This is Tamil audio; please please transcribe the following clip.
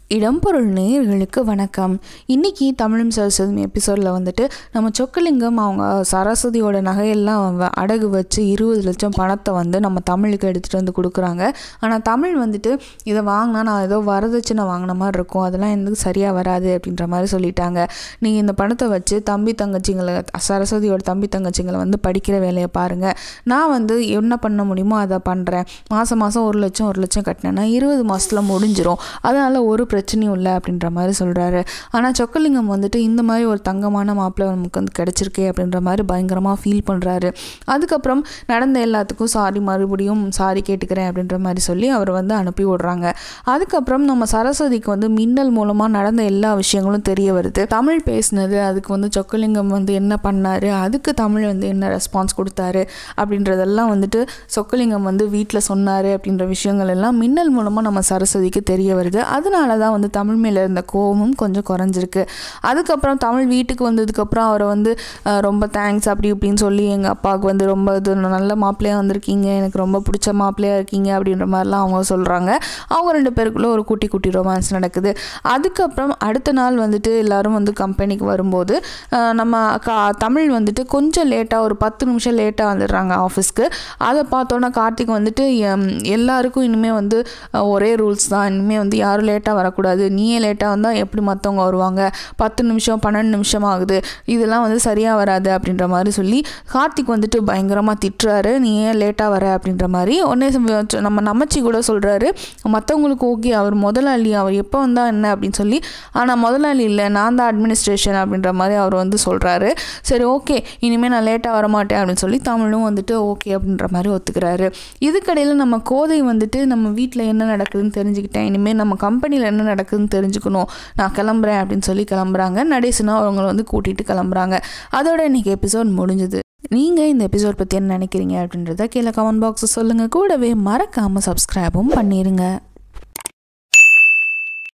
இடம்பொருள் நேயர்களுக்கு வணக்கம் இன்னைக்கு தமிழும் சரஸ்வதி எபிசோடில் வந்துட்டு நம்ம சொக்கலிங்கம் அவங்க சரஸ்வதியோட நகையெல்லாம் வ- அடகு வச்சு இருபது லட்சம் பணத்தை வந்து நம்ம தமிழுக்கு எடுத்துகிட்டு வந்து கொடுக்குறாங்க ஆனால் தமிழ் வந்துட்டு இதை வாங்கினா நான் ஏதோ வரதட்சணை வாங்கின மாதிரி இருக்கும் அதெல்லாம் எனக்கு சரியாக வராது அப்படின்ற மாதிரி சொல்லிட்டாங்க நீங்கள் இந்த பணத்தை வச்சு தம்பி தங்கச்சிங்களை சரஸ்வதியோட தம்பி தங்கச்சிங்களை வந்து படிக்கிற வேலையை பாருங்கள் நான் வந்து என்ன பண்ண முடியுமோ அதை பண்ணுறேன் மாதம் மாதம் ஒரு லட்சம் ஒரு லட்சம் கட்டினேன்னா இருபது மாதத்தில் முடிஞ்சிரும் அதனால் ஒரு பிரச்சனையும் இல்லை அப்படின்ற மாதிரி சொல்கிறாரு ஆனால் சொக்கலிங்கம் வந்துட்டு இந்த மாதிரி ஒரு தங்கமான மாப்பிள்ளை நமக்கு வந்து கிடச்சிருக்கே அப்படின்ற மாதிரி பயங்கரமாக ஃபீல் பண்ணுறாரு அதுக்கப்புறம் நடந்த எல்லாத்துக்கும் சாரி மறுபடியும் சாரி கேட்டுக்கிறேன் அப்படின்ற மாதிரி சொல்லி அவர் வந்து அனுப்பி விடுறாங்க அதுக்கப்புறம் நம்ம சரஸ்வதிக்கு வந்து மின்னல் மூலமாக நடந்த எல்லா விஷயங்களும் தெரிய வருது தமிழ் பேசினது அதுக்கு வந்து சொக்கலிங்கம் வந்து என்ன பண்ணாரு அதுக்கு தமிழ் வந்து என்ன ரெஸ்பான்ஸ் கொடுத்தாரு அப்படின்றதெல்லாம் வந்துட்டு சொக்கலிங்கம் வந்து வீட்டில் சொன்னார் அப்படின்ற விஷயங்கள் எல்லாம் மின்னல் மூலமாக நம்ம சரஸ்வதிக்கு தெரிய வருது அதனால தான் வந்து தமிழ் மேலே இருந்த கோபமும் கொஞ்சம் குறைஞ்சிருக்கு அதுக்கப்புறம் தமிழ் வீட்டுக்கு வந்ததுக்கப்புறம் அவரை வந்து அஹ், ரொம்ப தேங்க்ஸ் அப்படி இப்படின்னு சொல்லி எங்கள் அப்பாவுக்கு வந்து ரொம்ப இது நல்ல மாப்பிள்ளையாக வந்திருக்கீங்க எனக்கு ரொம்ப பிடிச்ச மாப்பிள்ளையாக இருக்கீங்க அப்படின்ற மாதிரிலாம் அவங்க சொல்கிறாங்க அவங்க ரெண்டு பேருக்குள்ளே ஒரு குட்டி குட்டி ரொமான்ஸ் நடக்குது அதுக்கப்புறம் அடுத்த நாள் வந்துட்டு எல்லாரும் வந்து கம்பெனிக்கு வரும்போது அஹ், நம்ம கா தமிழ் வந்துட்டு கொஞ்சம் லேட்டாக ஒரு பத்து நிமிஷம் லேட்டாக வந்துடுறாங்க ஆஃபீஸ்க்கு அதை பார்த்தோன்னா கார்த்திக் வந்துட்டு எம், எல்லாருக்கும் இனிமேல் வந்து அஹ், ஒரே ரூல்ஸ் தான் இனிமேல் வந்து யாரும் லேட்டாக வரக்கூடாது நீயே லேட்டாக வந்தால் எப்படி மற்றவங்க வருவாங்க பத்து நிமிஷம் பன்னெண்டு நிமிஷம் ஆகுது இதெல்லாம் வந்து சரியாக வராது அப்படின்ற மாதிரி சொல்லி கார்த்திக் வந்துட்டு பயங்கரமாக திட்டுறாரு நீ ஏன் லேட்டாக வர அப்படின்ற மாதிரி உடனே சம்~ நம்ம நமச்சி கூட சொல்கிறாரு மற்றவங்களுக்கு ஓகே அவர் முதலாளி அவர் எப்போ வந்தால் என்ன அப்படின்னு சொல்லி ஆனால் முதலாளி இல்லை நான் தான் அட்மினிஸ்ட்ரேஷன் அப்படின்ற மாதிரி அவர் வந்து சொல்கிறாரு சரி ஓகே இனிமேல் நான் லேட்டாக வரமாட்டேன் அப்படின்னு சொல்லி தமிழும் வந்துட்டு ஓகே அப்படின்ற மாதிரி ஒத்துக்கிறாரு இதுக்கடையில் நம்ம கோதை வந்துட்டு நம்ம வீட்டில் என்ன நடக்குதுன்னு தெரிஞ்சுக்கிட்டேன் இனிமேல் நம்ம கம்பெனியில் என்ன நடக்குதுன்னு தெரிஞ்சுக்கணும் நான் கிளம்புறேன் அப்படின்னு சொல்லி கிளம்புறாங்க நடேசனா அவங்கள வந்து கூட்டிகிட்டு கிளம்புறாங்க அதோட இன்னைக்கு எபிசோட் முடிஞ்சுது நீங்கள் இந்த எபிசோட் பற்றி என்ன நினைக்கிறீங்க அப்படின்றத கீழே கமெண்ட் பாக்ஸில் சொல்லுங்கள் கூடவே மறக்காமல் சப்ஸ்கிரைபும் பண்ணிடுங்க